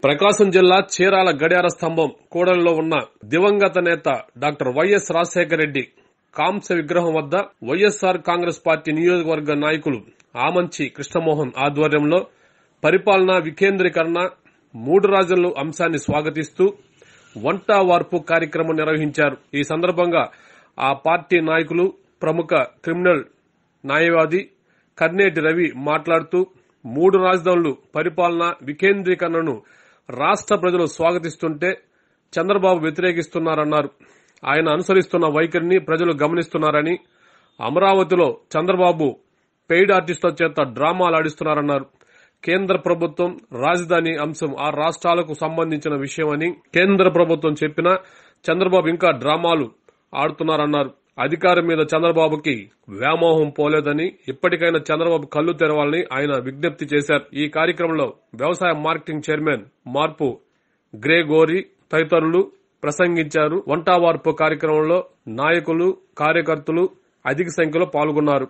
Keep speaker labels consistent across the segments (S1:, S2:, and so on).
S1: ప్రకాశం జిల్లా చీరాల గడియార స్తంభం కూడలిలో ఉన్న దివంగత నేత డాక్టర్ వైఎస్ రాజశేఖర రెడ్డి కాంస్య విగ్రహం వద్ద వైఎస్ఆర్ కాంగ్రెస్ పార్టీ నియోజకవర్గ నాయకులు ఆమంచి కృష్ణమోహన్ ఆధ్వర్యంలో పరిపాలనా వికేంద్రీకరణ మూడు రాజులు అంశాన్ని స్వాగతిస్తూ వంట వార్పు కార్యక్రమం నిర్వహించారు ఈ సందర్భంగా ఆ పార్టీ నాయకులు ప్రముఖ క్రిమినల్ న్యాయవాది కర్నేటి రవి మాట్లాడుతూ మూడు రాజధానులు పరిపాలన వికేంద్రీకరణను రాష్ట్ర ప్రజలు స్వాగతిస్తుంటే చంద్రబాబు వ్యతిరేకిస్తున్నారన్నారు ఆయన అనుసరిస్తున్న వైఖరిని ప్రజలు గమనిస్తున్నారని అమరావతిలో చంద్రబాబు పెయిడ్ ఆర్టిస్టుల చేత డ్రామాలు ఆడిస్తున్నారన్నారు కేంద్ర ప్రభుత్వం రాజధాని అంశం ఆ రాష్ట్రాలకు సంబంధించిన విషయమని కేంద్ర ప్రభుత్వం చెప్పినా చంద్రబాబు ఇంకా డ్రామాలు ఆడుతున్నారన్నారు అధికారం మీద చంద్రబాబుకి వ్యామోహం పోలేదని ఇప్పటికైనా చంద్రబాబు కళ్లు తెరవాలని ఆయన విజ్ఞప్తి చేశారు ఈ కార్యక్రమంలో వ్యవసాయ మార్కెటింగ్ చైర్మన్ మార్పు గ్రే గోరి తదితరులు ప్రసంగించారు వంటా వార్పు కార్యక్రమంలో నాయకులు కార్యకర్తలు అధిక సంఖ్యలో పాల్గొన్నారు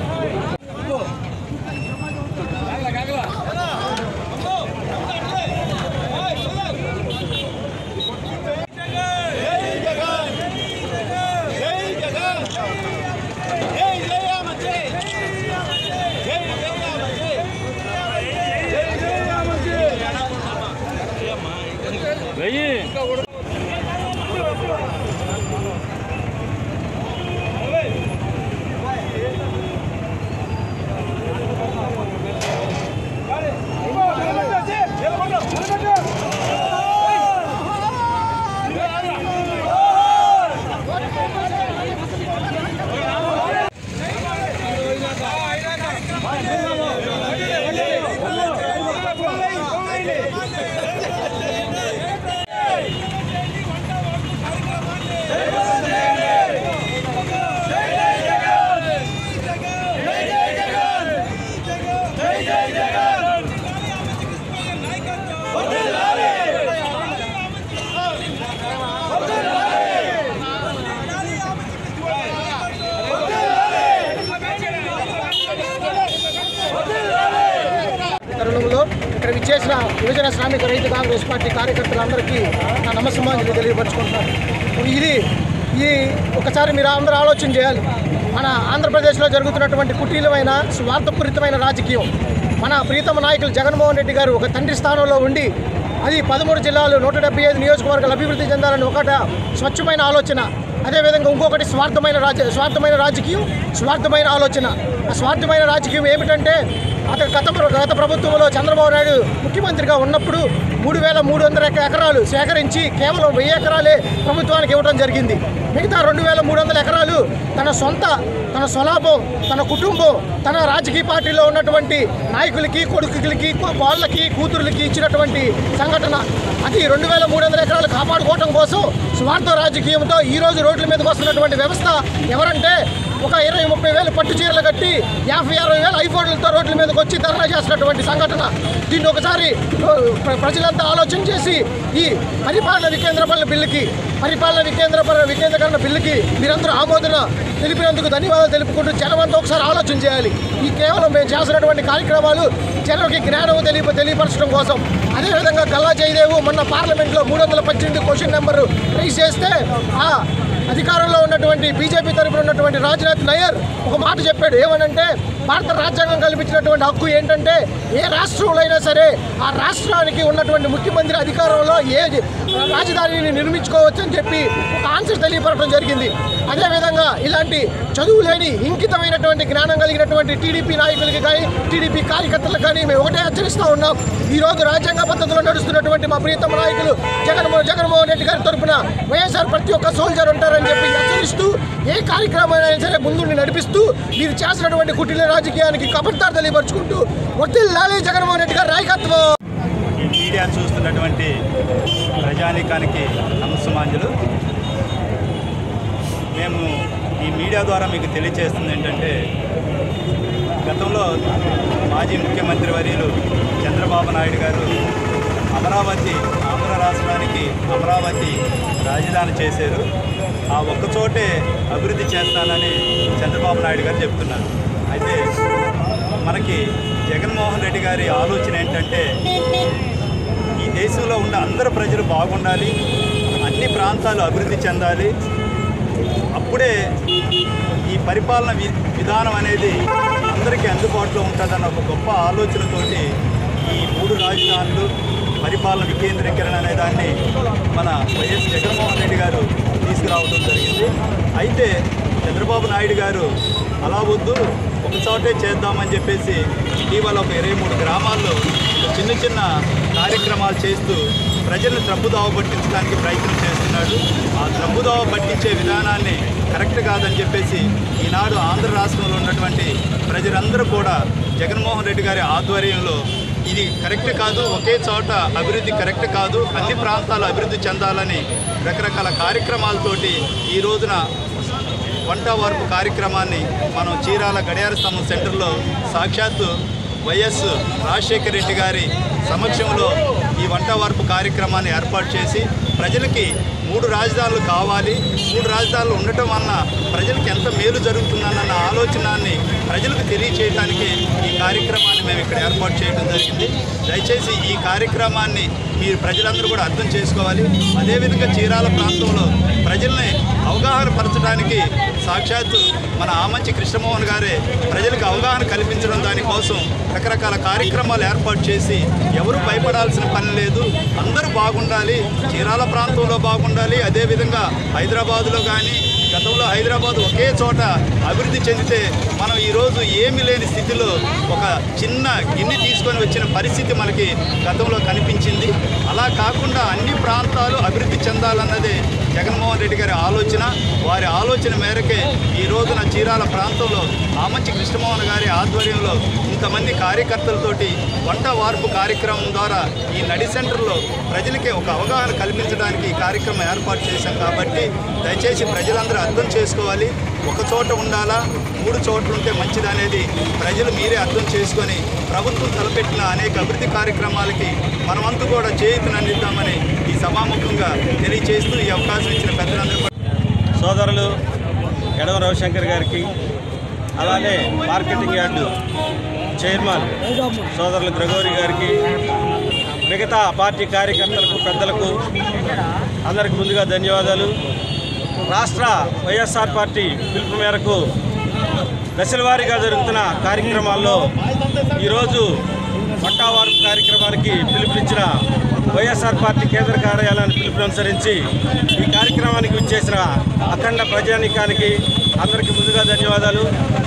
S2: తరుణంలో ఇక్కడ విచ్చేసిన యువజన శ్రామిక రైతు కాంగ్రెస్ పార్టీ కార్యకర్తలందరికీ నా నమస్సమాంజలి తెలియపరుచుకుంటున్నాను ఇది ఈ ఒకసారి మీరు అందరూ ఆలోచన చేయాలి మన ఆంధ్రప్రదేశ్లో జరుగుతున్నటువంటి కుటీలమైన స్వార్థపూరితమైన రాజకీయం మన ప్రీతమ నాయకులు జగన్మోహన్ రెడ్డి గారు ఒక తండ్రి స్థానంలో ఉండి అది పదమూడు జిల్లాలు నూట డెబ్బై ఐదు నియోజకవర్గాలు అభివృద్ధి చెందాలని ఒకట స్వచ్ఛమైన ఆలోచన అదేవిధంగా ఇంకొకటి స్వార్థమైన రాజ స్వార్థమైన రాజకీయం స్వార్థమైన ఆలోచన ఆ స్వార్థమైన రాజకీయం ఏమిటంటే అతను గత ప్ర- గత ప్రభుత్వంలో చంద్రబాబు నాయుడు ముఖ్యమంత్రిగా ఉన్నప్పుడు మూడు వేల మూడు వందల ఎక- ఎకరాలు సేకరించి కేవలం వెయ్యి ఎకరాలే ప్రభుత్వానికి ఇవ్వడం జరిగింది మిగతా రెండు వేల మూడు వందల ఎకరాలు తన సొంత తన స్వలాభం తన కుటుంబం తన రాజకీయ పార్టీలో ఉన్నటువంటి నాయకులకి కొడుకులకి కో- వాళ్ళకి కూతురులకి ఇచ్చినటువంటి సంఘటన అది రెండు వేల మూడు వందల ఎకరాలు కాపాడుకోవడం కోసం స్వార్థ రాజకీయంతో ఈ రోజు రోడ్ల మీదకి వస్తున్నటువంటి వ్యవస్థ ఎవరంటే ఒక ఇరవై ముప్పై వేలు పట్టు చీరలు కట్టి యాభై అరవై వేల ఐఫోన్లతో రోడ్ల మీదకి వచ్చి ధర్నా చేస్తున్నటువంటి సంఘటన దీన్ని ఒకసారి ఆ, ప్ర- ప్రజలంతా ఆలోచన చేసి ఈ పరిపాలన వికేంద్రపరణ బిల్లుకి పరిపాలన వికేంద్ర వికేంద్రీకరణ బిల్లుకి మీరందరూ ఆమోదన తెలిపినందుకు ధన్యవాదాలు తెలుపుకుంటూ జనమంతా ఒకసారి ఆలోచన చేయాలి ఈ కేవలం మేము చేస్తున్నటువంటి కార్యక్రమాలు జనంకి జ్ఞానం తెలియ తెలియపరచడం కోసం అదేవిధంగా గల్లా జయదేవు మొన్న పార్లమెంట్లో మూడు వందల పద్దెనిమిది క్వశ్చన్ నెంబర్ రైజ్ చేస్తే ఆ అధికారంలో ఉన్నటువంటి బీజేపీ తరపున ఉన్నటువంటి రాజ్నాథ్ నయర్ ఒక మాట చెప్పాడు ఏమనంటే భారత రాజ్యాంగం కల్పించినటువంటి హక్కు ఏంటంటే ఏ రాష్ట్రంలో అయినా సరే ఆ రాష్ట్రానికి ఉన్నటువంటి ముఖ్యమంత్రి అధికారంలో ఏ రాజధానిని నిర్మించుకోవచ్చు అని చెప్పి ఒక ఆన్సర్ తెలియపరచడం జరిగింది అదేవిధంగా ఇలాంటి చదువు లేని ఇంకితమైనటువంటి జ్ఞానం కలిగినటువంటి టీడీపీ నాయకులకి కానీ టీడీపీ కార్యకర్తలకు కానీ మేము ఒకటే హెచ్చరిస్తూ ఉన్నాం ఈ రోజు రాజ్యాంగ పద్ధతిలో నడుస్తున్నటువంటి మా ప్రియతమ నాయకులు జగన్మోహన్ జగన్మోహన్ రెడ్డి గారి తరపున వైఎస్ఆర్ ప్రతి ఒక్క సోల్జర్ ఉంటారని చెప్పి హెచ్చరిస్తూ ఏ కార్యక్రమాన్ని సరే ముందుండి నడిపిస్తూ మీరు చేసినటువంటి కుటీల రాజకీయానికి కబర్దార్ తెలియపరుచుకుంటూ వర్తిల్లాలి జగన్మోహన్ రెడ్డి గారి నాయకత్వం
S3: ఈ మీడియా చూస్తున్నటువంటి ప్రజానీకానికి నమస్సమాంజలు మేము ఈ మీడియా ద్వారా మీకు తెలియజేస్తుంది ఏంటంటే గతంలో మాజీ ముఖ్యమంత్రి వర్యులు చంద్రబాబు నాయుడు గారు అమరావతి ఆంధ్ర రాష్ట్రానికి అమరావతి రాజధాని చేశారు ఆ ఒక్కచోటే అభివృద్ధి చేస్తానని చంద్రబాబు నాయుడు గారు చెప్తున్నారు అయితే మనకి జగన్మోహన్ రెడ్డి గారి ఆలోచన ఏంటంటే ఈ దేశంలో ఉన్న అందరు ప్రజలు బాగుండాలి అన్ని ప్రాంతాలు అభివృద్ధి చెందాలి అప్పుడే ఈ పరిపాలన వి విధానం అనేది అందరికీ అందుబాటులో ఉంటుందన్న ఒక గొప్ప ఆలోచనతోటి ఈ మూడు రాజధానులు పరిపాలన వికేంద్రీకరణ అనే దాన్ని మన వైఎస్ జగన్మోహన్ రెడ్డి గారు తీసుకురావడం జరిగింది అయితే చంద్రబాబు నాయుడు గారు అలా వద్దు ఒక చోటే చేద్దామని చెప్పేసి ఇటీవల ఒక ఇరవై మూడు గ్రామాల్లో చిన్న చిన్న కార్యక్రమాలు చేస్తూ ప్రజలను త్రప్పుదావ పట్టించడానికి ప్రయత్నం చేస్తున్నాడు ఆ త్రప్పుదావ పట్టించే విధానాన్ని కరెక్ట్ కాదని చెప్పేసి ఈనాడు ఆంధ్ర రాష్ట్రంలో ఉన్నటువంటి ప్రజలందరూ కూడా జగన్మోహన్ రెడ్డి గారి ఆధ్వర్యంలో ఇది కరెక్ట్ కాదు ఒకే చోట అభివృద్ధి కరెక్ట్ కాదు అన్ని ప్రాంతాలు అభివృద్ధి చెందాలని రకరకాల కార్యక్రమాలతోటి ఈ రోజున వంట వార్పు కార్యక్రమాన్ని మనం చీరాల గడియార స్తంభం సెంటర్లో సాక్షాత్తు వైఎస్ రాజశేఖర రెడ్డి గారి సమక్షంలో ఈ వంట వార్పు కార్యక్రమాన్ని ఏర్పాటు చేసి ప్రజలకి మూడు రాజధానులు కావాలి మూడు రాజధానులు ఉండటం వలన ప్రజలకు ఎంత మేలు జరుగుతుందన్న ఆలోచనాన్ని ప్రజలకు తెలియచేయడానికి ఈ కార్యక్రమాన్ని మేము ఇక్కడ ఏర్పాటు చేయడం జరిగింది దయచేసి ఈ కార్యక్రమాన్ని మీరు ప్రజలందరూ కూడా అర్థం చేసుకోవాలి అదేవిధంగా చీరాల ప్రాంతంలో ప్రజల్ని అవగాహన పరచడానికి సాక్షాత్తు మన ఆమంచి కృష్ణమోహన్ గారే ప్రజలకు అవగాహన కల్పించడం దానికోసం రకరకాల కార్యక్రమాలు ఏర్పాటు చేసి ఎవరు భయపడాల్సిన పని లేదు అందరూ బాగుండాలి చీరాల ప్రాంతంలో బాగుండాలి అదేవిధంగా హైదరాబాదులో కానీ గతంలో హైదరాబాద్ ఒకే చోట అభివృద్ధి చెందితే మనం ఈరోజు ఏమీ లేని స్థితిలో ఒక చిన్న గిన్నె తీసుకొని వచ్చిన పరిస్థితి మనకి గతంలో కనిపించింది అలా కాకుండా అన్ని ప్రాంతాలు అభివృద్ధి చెందాలన్నదే జగన్మోహన్ రెడ్డి గారి ఆలోచన వారి ఆలోచన మేరకే ఈ రోజున చీరాల ప్రాంతంలో ఆమంచి కృష్ణమోహన్ గారి ఆధ్వర్యంలో ఇంతమంది కార్యకర్తలతోటి వంట వార్పు కార్యక్రమం ద్వారా ఈ నడి సెంటర్లో ప్రజలకి ఒక అవగాహన కల్పించడానికి ఈ కార్యక్రమం ఏర్పాటు చేశాం కాబట్టి దయచేసి ప్రజలందరూ అర్థం చేసుకోవాలి ఒక చోట ఉండాలా మూడు చోట్ల ఉంటే మంచిదనేది ప్రజలు మీరే అర్థం చేసుకొని ప్రభుత్వం తలపెట్టిన అనేక అభివృద్ధి కార్యక్రమాలకి మనమంతా కూడా చేయూతను అందిద్దామని ఈ సభాముఖంగా తెలియజేస్తూ ఈ అవకాశం ఇచ్చిన పెద్దలందరూ కూడా
S4: సోదరులు ఎడవ రవిశంకర్ గారికి అలానే మార్కెటింగ్ యార్డు చైర్మన్ సోదరులు గ్రగోరి గారికి మిగతా పార్టీ కార్యకర్తలకు పెద్దలకు అందరికి ముందుగా ధన్యవాదాలు రాష్ట్ర వైఎస్ఆర్ పార్టీ పిలుపు మేరకు దశలవారీగా జరుగుతున్న కార్యక్రమాల్లో ఈరోజు పట్టావారు కార్యక్రమానికి పిలుపునిచ్చిన వైఎస్ఆర్ పార్టీ కేంద్ర కార్యాలయాన్ని పిలుపుననుసరించి ఈ కార్యక్రమానికి విచ్చేసిన అఖండ ప్రజానీకానికి అందరికీ ముందుగా ధన్యవాదాలు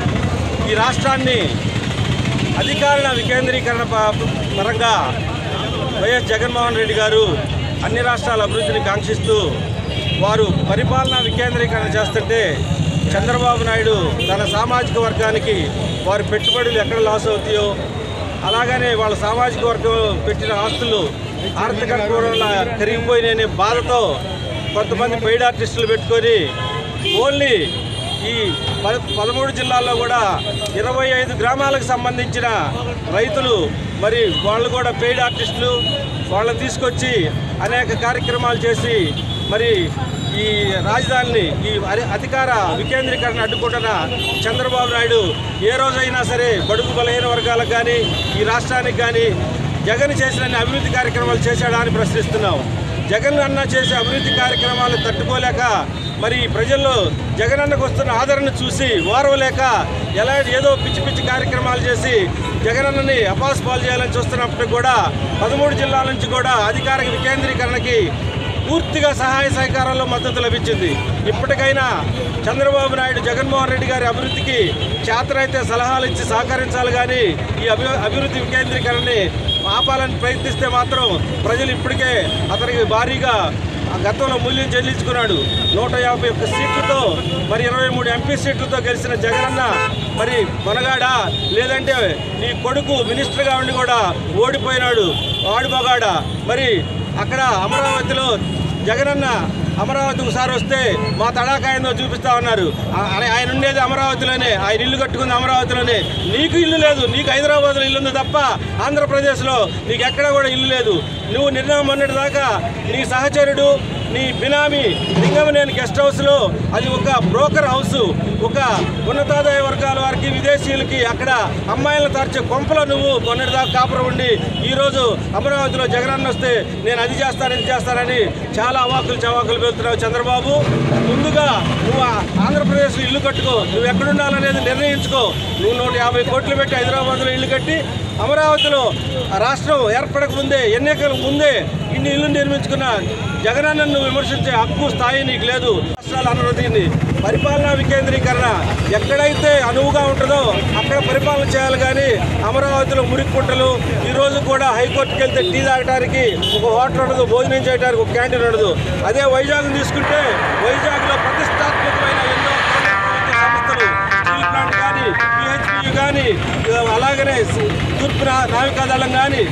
S4: ఈ రాష్ట్రాన్ని అధికారుల వికేంద్రీకరణ ప- పరంగా వైఎస్ జగన్మోహన్ రెడ్డి గారు అన్ని రాష్ట్రాల అభివృద్ధిని కాంక్షిస్తూ వారు పరిపాలనా వికేంద్రీకరణ చేస్తుంటే చంద్రబాబు నాయుడు తన సామాజిక వర్గానికి వారి పెట్టుబడులు ఎక్కడ లాస్ అవుతాయో అలాగనే వాళ్ళ సామాజిక వర్గం పెట్టిన ఆస్తులు ఆర్థిక వల్ల కరిగిపోయిననే బాధతో కొంతమంది పెయిడ్ ఆర్టిస్టులు పెట్టుకొని ఓన్లీ ఈ పద పదమూడు జిల్లాల్లో కూడా ఇరవై ఐదు గ్రామాలకు సంబంధించిన రైతులు మరి వాళ్ళు కూడా పెయిడ్ ఆర్టిస్టులు వాళ్ళని తీసుకొచ్చి అనేక కార్యక్రమాలు చేసి మరి ఈ రాజధానిని ఈ అరి- అధికార వికేంద్రీకరణ అడ్డుకుంటున్న చంద్రబాబు నాయుడు ఏ రోజైనా సరే బడుగు బలహీన వర్గాలకు కానీ ఈ రాష్ట్రానికి కానీ జగన్ చేసిన అన్ని అభివృద్ధి కార్యక్రమాలు చేశాడా అని ప్రశ్నిస్తున్నాం జగన్ అన్న చేసే అభివృద్ధి కార్యక్రమాలు తట్టుకోలేక మరి ప్రజల్లో జగన్ అన్నకు వస్తున్న ఆదరణ చూసి ఓర్వలేక ఎలా ఏదో పిచ్చి పిచ్చి కార్యక్రమాలు చేసి జగన్ అన్నని అపాస్ పాలు చేయాలని చూస్తున్నప్పటికీ కూడా పదమూడు జిల్లాల నుంచి కూడా అధికారిక వికేంద్రీకరణకి పూర్తిగా సహాయ సహకారాల్లో మద్దతు లభించింది ఇప్పటికైనా చంద్రబాబు నాయుడు జగన్మోహన్ రెడ్డి గారి అభివృద్ధికి చేతనైతే సలహాలు ఇచ్చి సహకరించాలి కానీ ఈ అభి అభివృద్ధి వికేంద్రీకరణని ఆపాలని ప్రయత్నిస్తే మాత్రం ప్రజలు ఇప్పటికే అతనికి భారీగా ఆ గతంలో మూల్యం చెల్లించుకున్నాడు నూట యాభై ఒక్క సీట్లతో మరి ఇరవై మూడు ఎంపీ సీట్లతో గెలిచిన జగనన్న మరి కొనగాడా లేదంటే నీ కొడుకు మినిస్టర్గా ఉండి కూడా ఓడిపోయినాడు వాడుబగాడా మరి అక్కడ అమరావతిలో జగనన్న అమరావతి ఒకసారి వస్తే మా తడాకాయందో చూపిస్తా ఉన్నారు ఆ- ఆయన ఆయన ఉండేది అమరావతిలోనే ఆయన ఇల్లు కట్టుకుంది అమరావతిలోనే నీకు ఇల్లు లేదు నీకు హైదరాబాద్లో ఇల్లు ఉంది తప్ప ఆంధ్రప్రదేశ్లో నీకు ఎక్కడ కూడా ఇల్లు లేదు నువ్వు నిర్ణయం మొన్నటి దాకా నీ సహచరుడు నీ బినామీ లింగమనేని గెస్ట్ హౌస్లో అది ఒక బ్రోకర్ హౌస్ ఒక ఉన్నతాదాయ వర్గాల వారికి విదేశీయులకి అక్కడ అమ్మాయిలను తరచే కొంపలో నువ్వు మొన్నటిదాకా కాపురం ఉండి ఈరోజు అమరావతిలో జగనన్న వస్తే నేను అది చేస్తాను ఇది చేస్తానని చాలా అవాకులు చవాకులు వెళ్తున్నావు చంద్రబాబు ముందుగా నువ్వు ఆ ఆంధ్రప్రదేశ్లో ఇల్లు కట్టుకో నువ్వు ఎక్కడుండాలనేది నిర్ణయించుకో నువ్వు నూట యాభై కోట్లు పెట్టి హైదరాబాద్లో ఇల్లు కట్టి అమరావతిలో ఆ రాష్ట్రం ఏర్పడక ముందే ఎన్నికల ముందే ఇన్ని ఇల్లు నిర్మించుకున్న జగనన్నను విమర్శించే హక్కు స్థాయి నీకు లేదు రాష్ట్రాల అనుమతిని పరిపాలనా వికేంద్రీకరణ ఎక్కడైతే అనువుగా ఉంటుందో అక్కడ పరిపాలన చేయాలి కానీ అమరావతిలో మురిక్కుంటలు ఈ రోజు కూడా హైకోర్టుకి వెళ్తే టీ తాగడానికి ఒక హోటల్ ఉండదు భోజనం చేయడానికి ఒక క్యాంటీన్ ఉండదు అదే వైజాగ్ తీసుకుంటే వైజాగ్లో ప్రతిష్టాత్మకమైన ఎన్నో ప్రభుత్వ సంస్థలు స్టీల్ ప్లాంట్ కానీ పిహెచ్పి కానీ అలాగనే తూర్పు నా- నావికాదళం కానీ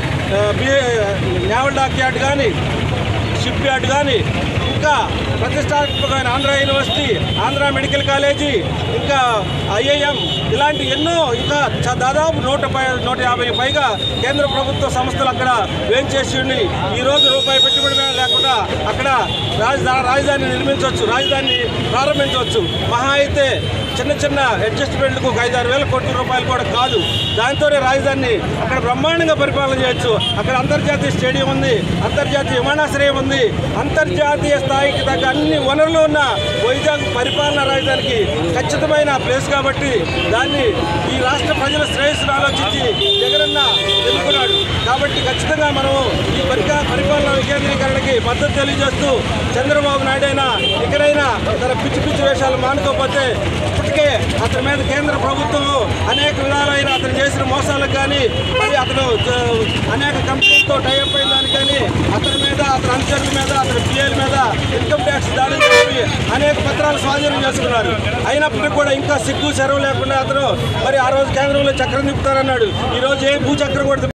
S4: నేవల్ డాక్ యార్డ్ కానీ షిప్ యార్డ్ కానీ ఇంకా ప్రతిష్టాత్మకమైన Andhra university Andhra medical college ఇంకా ఐఐఎం ఇలాంటి ఎన్నో ఇంకా చ- దాదాపు నూట పై నూట యాభై పైగా కేంద్ర ప్రభుత్వ సంస్థలు అక్కడ వేంచేసి ఉండి ఈ రోజు రూపాయి పెట్టుబడి లేకుండా అక్కడ రాజధాని రాజధాని నిర్మించవచ్చు రాజధానిని ప్రారంభించవచ్చు మహా అయితే చిన్న చిన్న అడ్జస్ట్మెంట్లకు ఒక ఐదారు వేల కోట్ల రూపాయలు కూడా కాదు దాంతోనే రాజధానిని అక్కడ బ్రహ్మాండంగా పరిపాలన చేయొచ్చు అక్కడ అంతర్జాతీయ స్టేడియం ఉంది అంతర్జాతీయ విమానాశ్రయం ఉంది అంతర్జాతీయ స్థాయికి తగ్గ అన్ని వనరులు ఉన్న వైజాగ్ పరిపాలనా రాజధానికి ఖచ్చితమైన ప్లేస్ కాబట్టి దాన్ని ఈ రాష్ట్ర ప్రజల శ్రేయస్సును ఆలోచించి జగనన్న ఎన్నుకున్నాడు కాబట్టి ఖచ్చితంగా మనం ఈ పరికా పరిపాలనా వికేంద్రీకరణకి మద్దతు తెలియజేస్తూ చంద్రబాబు నాయుడు అయినా ఇకనైనా తన పిచ్చి పిచ్చి వేషాలు మానుకోకపోతే ఇప్పటికే అతని మీద కేంద్ర ప్రభుత్వం అనేక విధాలైన అతను చేసిన మోసాలకు కానీ మరి అతను ఆ, అనేక కంపెనీలతో టైఅప్ అయిన దానికి కానీ అతని మీద అతని అనుచరుల మీద అతని పిఎల్ మీద ఇన్కమ్ ట్యాక్స్ దాడి చేసి అనేక పత్రాలు స్వాధీనం చేసుకున్నారు అయినప్పటికీ కూడా ఇంకా సిగ్గు సెరవు లేకుండా అతను మరి ఆ రోజు కేంద్రంలో చక్రం తిప్పుతారన్నాడు ఈ రోజు ఏ భూచక్రం కూడా